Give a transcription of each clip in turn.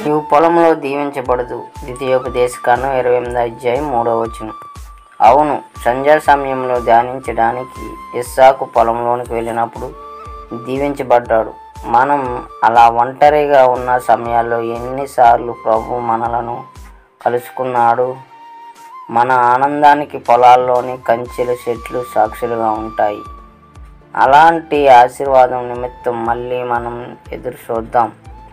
నీవు పొలంలో దీవించబడదు ద్వితీయోపదేశకాండం ఇరవై ఎనిమిది అధ్యాయం మూడవ వచనం అవును సంధ్యా సమయంలో ధ్యానించడానికి ఇస్సాకు పొలంలోనికి వెళ్ళినప్పుడు దీవించబడ్డాడు మనం అలా ఒంటరిగా ఉన్న సమయాల్లో ఎన్నిసార్లు ప్రభు మనలను కలుసుకున్నాడు మన ఆనందానికి పొలాల్లోని కంచెలు చెట్లు సాక్షులుగా ఉంటాయి అలాంటి ఆశీర్వాదం నిమిత్తం మళ్ళీ మనం ఎదురు చూద్దాం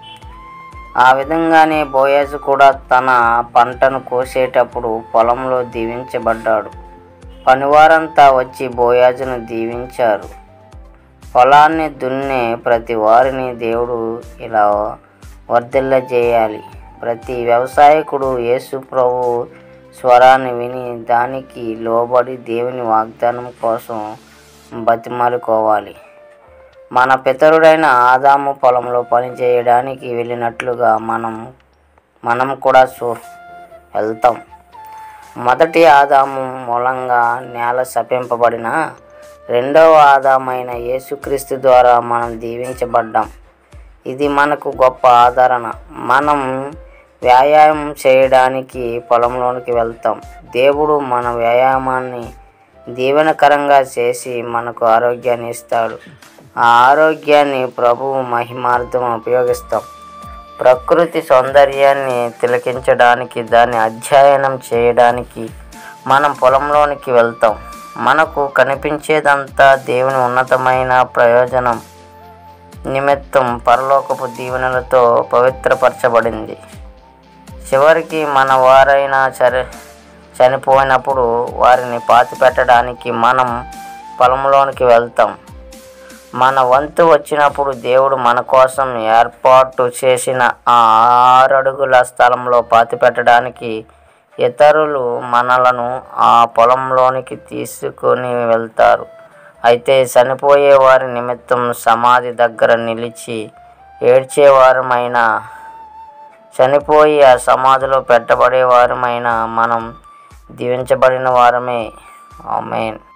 ఆ విధంగానే బోయాజు కూడా తన పంటను కోసేటప్పుడు పొలంలో దీవించబడ్డాడు పనివారంతా వచ్చి బోయాజును దీవించారు పొలాన్ని దున్నే ప్రతి వారిని దేవుడు ఇలా వర్ధిల్ల చేయాలి ప్రతి వ్యవసాయకుడు యేసు ప్రభు స్వరాన్ని విని దానికి లోబడి దేవుని వాగ్దానం కోసం బతిమాలుకోవాలి మన పితరుడైన ఆదాము పొలంలో పని చేయడానికి వెళ్ళినట్లుగా మనం మనం కూడా చూ వెళ్తాం మొదటి ఆదాము మూలంగా నేల శపింపబడిన రెండవ ఆదామైన యేసుక్రీస్తు ద్వారా మనం దీవించబడ్డాం ఇది మనకు గొప్ప ఆదరణ మనం వ్యాయామం చేయడానికి పొలంలోనికి వెళ్తాం దేవుడు మన వ్యాయామాన్ని దీవెనకరంగా చేసి మనకు ఆరోగ్యాన్ని ఇస్తాడు ఆ ఆరోగ్యాన్ని ప్రభువు మహిమార్థం ఉపయోగిస్తాం ప్రకృతి సౌందర్యాన్ని తిలకించడానికి దాన్ని అధ్యయనం చేయడానికి మనం పొలంలోనికి వెళ్తాం మనకు కనిపించేదంతా దేవుని ఉన్నతమైన ప్రయోజనం నిమిత్తం పరలోకపు దీవెనలతో పవిత్రపరచబడింది చివరికి మన వారైనా చరి చనిపోయినప్పుడు వారిని పాతిపెట్టడానికి మనం పొలంలోనికి వెళ్తాం మన వంతు వచ్చినప్పుడు దేవుడు మన కోసం ఏర్పాటు చేసిన ఆ ఆరడుగుల స్థలంలో పాతిపెట్టడానికి ఇతరులు మనలను ఆ పొలంలోనికి తీసుకొని వెళ్తారు అయితే చనిపోయే వారి నిమిత్తం సమాధి దగ్గర నిలిచి ఏడ్చేవారమైన చనిపోయి ఆ సమాధిలో పెట్టబడే వారమైన మనం దీవించబడిన వారమే ఆమెన్